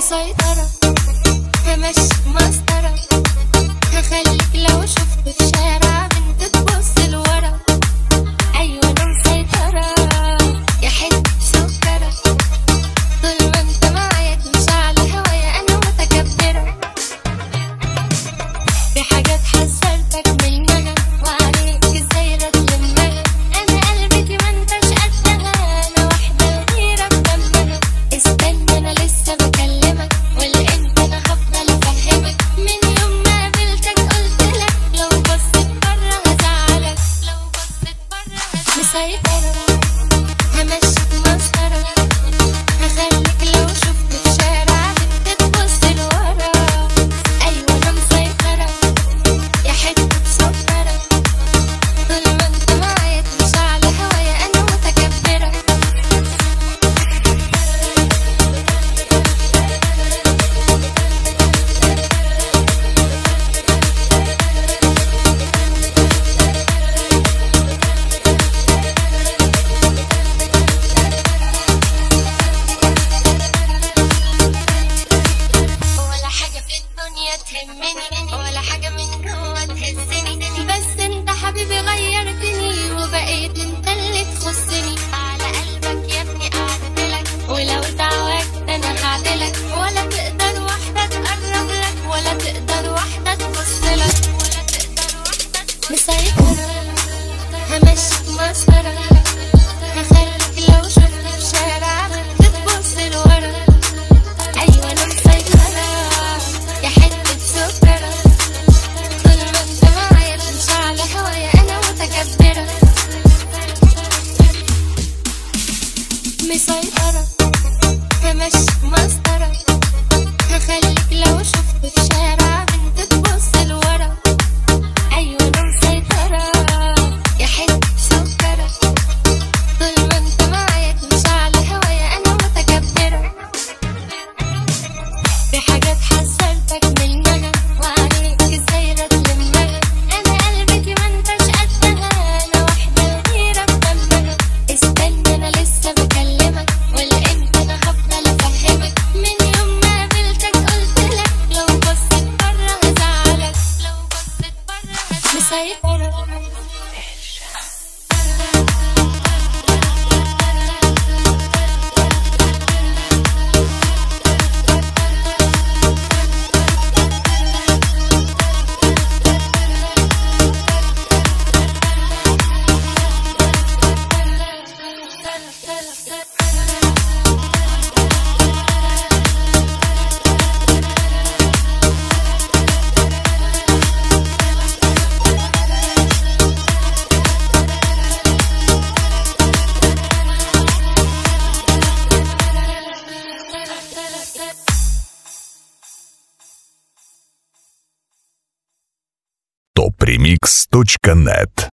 مسيطرة همشي مسطرة هخليك لو شفت في شارع بنت تبص لورا أيوة أنا مسيطرة يا حتة سكرة طول ما انت معايا تمشي على هوايا أنا متكبرة في حاجات حذرتك منها وعليك ازاي رتلمها انا قلبي ما انتش قدها انا واحده غيره بدمها استنى انا لسه بكلمك ولا انت انا هفضل افهمك من يوم ما قابلتك قلت لك لو بصيت بره هزعلك لو بصيت بره مسيطره همشيك مسخره هخليك لو شفت في شارع بنت تبص لورا ايوه انا مسيطره يا حتة سكرة طول ما انت معايا تمشي على هوايا انا متكبرة ولا حاجة في الدنيا تهمني ولا حاجة من جوا تهزني بس انت حبيبي غيرتني وبقيت انت اللي تخصني على قلبك يا ابني قعدتلك ولو دعوك انا هعدلك ولا تقدر واحدة تقرب لك ولا تقدر واحدة تبص لك ولا تقدر واحدة تبص مسيطرة همشيك مسخرة هخليك لو شفت في شارع تبص لورا أيوة أنا مسيطرة يا حتة سكرة طول ما أنت معايا تمشي على هوايا أنا متكبرة مسيطرة همشيك مسطرة هخليك لو شفت في شارع بنت تبص لورا أيوة أنا مسيطرة يا حتة سكرة طول ما أنت معايا تمشي على هوايا أنا متكبرة في حاجات حذرتك منها وعليك ازاي رتلمها انا قلبي ما انتش قدها انا واحده غيره بدمها استنى انا لسه بكلمك ولا انت انا هفضل افهمك من يوم ما قابلتك قلت لك لو بصيت بره هزعلك لو بصيت بره مسيطره topremix.net